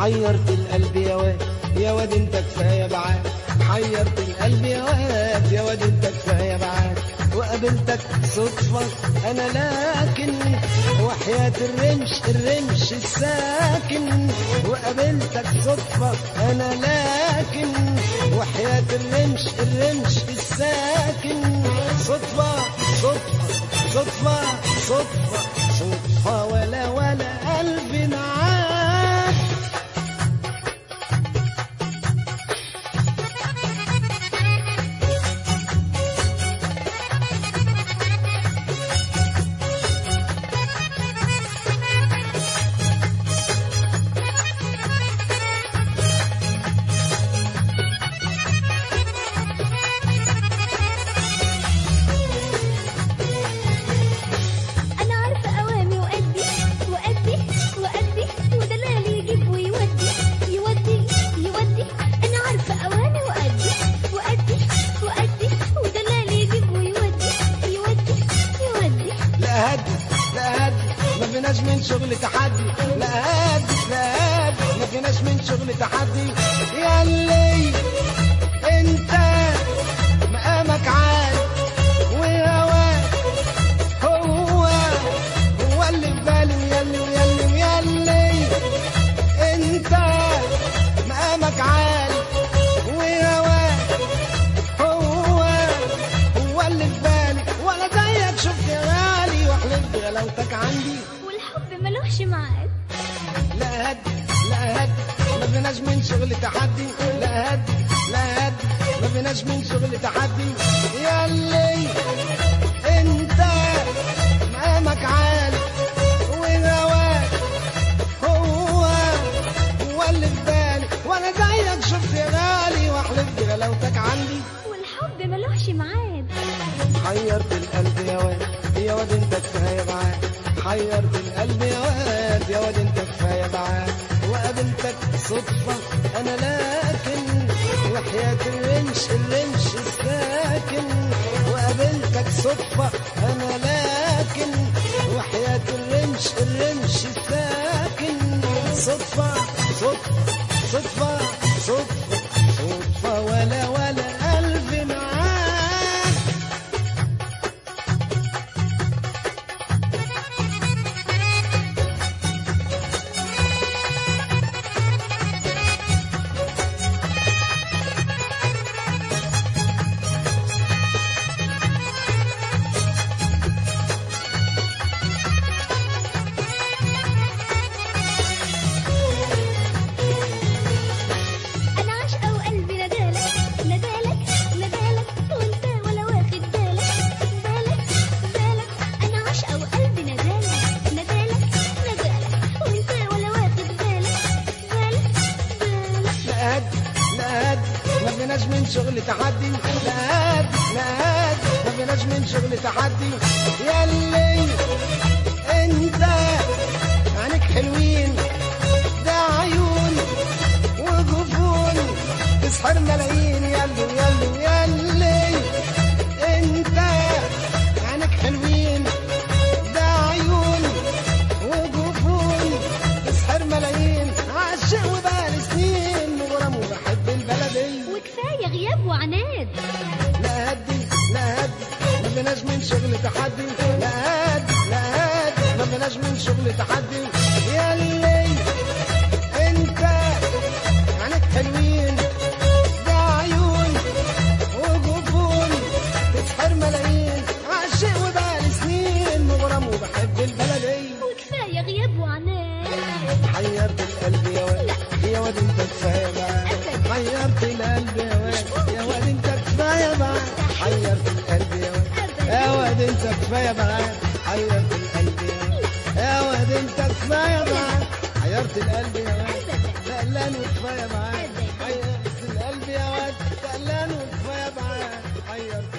حيرت القلب يا واد يا واد انت كفايه بعاد حيرت القلب يا واد يا واد انت كفايه بعاد وقابلتك صدفة أنا لكن وحياة الرمش الرمش الساكن وقابلتك صدفة أنا لكن وحياة الرمش الرمش الساكن صدفة صدفة صدفة صدفة صدفة ولا ولا قلبي معاك أنا عارفة أوامي وأدي وأدي وأدي ودلالي يجيب ويودي يودي يودي أنا عارفة أوامي وأدي وأدي وأدي ودلالي يجيب ويودي يودي يودي لا هدي لا هدي ما فيناش من شغل تحدي لا هدي لا هدي ما فيناش من شغل تحدي يا اللي انت مقامك عالي وهواك هو هو اللي في بالي وياللي وياللي وياللي انت مقامك عالي وهواك هو هو اللي في بالي ولا زيك شفت يا غالي واحلف بغلاوتك عندي والحب ملوش ميعاد لا هد لا هد ما فيناش من شغل تحدي لا هد لا هد ما فيناش من شغل تحدي يا اللي انت مقامك عالي وهواك هو هو اللي في بالي وانا زيك شفت يا غالي واحلف بغلاوتك عندي والحب ملوش ميعاد حيرت القلب يا واد يا واد انت كفايه بعاد حيرت القلب يا واد يا واد انت كفايه بعاد وقابلتك صدفه انا لكن وحياة الرمش الرمش الساكن وقابلتك صدفه انا لكن وحياة الرمش الرمش الساكن صدفه صدفه صدفه صدفه صدفه ولا ولا قلبي معاك أنا عاشقة وقلبي ندالك ندالك ندالك وأنت ولا واخد بالك بالك بالك أنا عاشقة وقلبي ندالك ندالك ندالك وأنت ولا واخد بالك بالك بالك لا هد لا هد ما فيناش من شغل تحدي لا هد لا هد ما فيناش من شغل تحدي يا اللي انت عينك حلوين ده عيون وجفون تسحر ملايين يا اللي يا اللي يا اللي انت عينك حلوين ده عيون وجفون تسحر ملايين عاشق وبقالي سنين مغرم وبحب البلدية وكفاية غياب وعناد لا هدي لا هدي ما فيناش من شغل تحدي لا هدي لا هدي ما فيناش من شغل تحدي يا اللي انت عينك حلوين ده عيون وجفون تسحر ملايين عاشق وبقالي سنين مغرم وبحب البلدية وكفاية غياب وعناد حيرت القلب يا واد يا واد انت كفايه بقى حيرت القلب يا واد يا واد انت كفايه بقى حيرت القلب يا واد يا واد انت كفايه بقى حيرت القلب يا واد يا واد انت كفايه بقى حيرت القلب يا واد تقلان وكفايه بقى حيرت القلب يا واد تقلان وكفايه بقى حيرت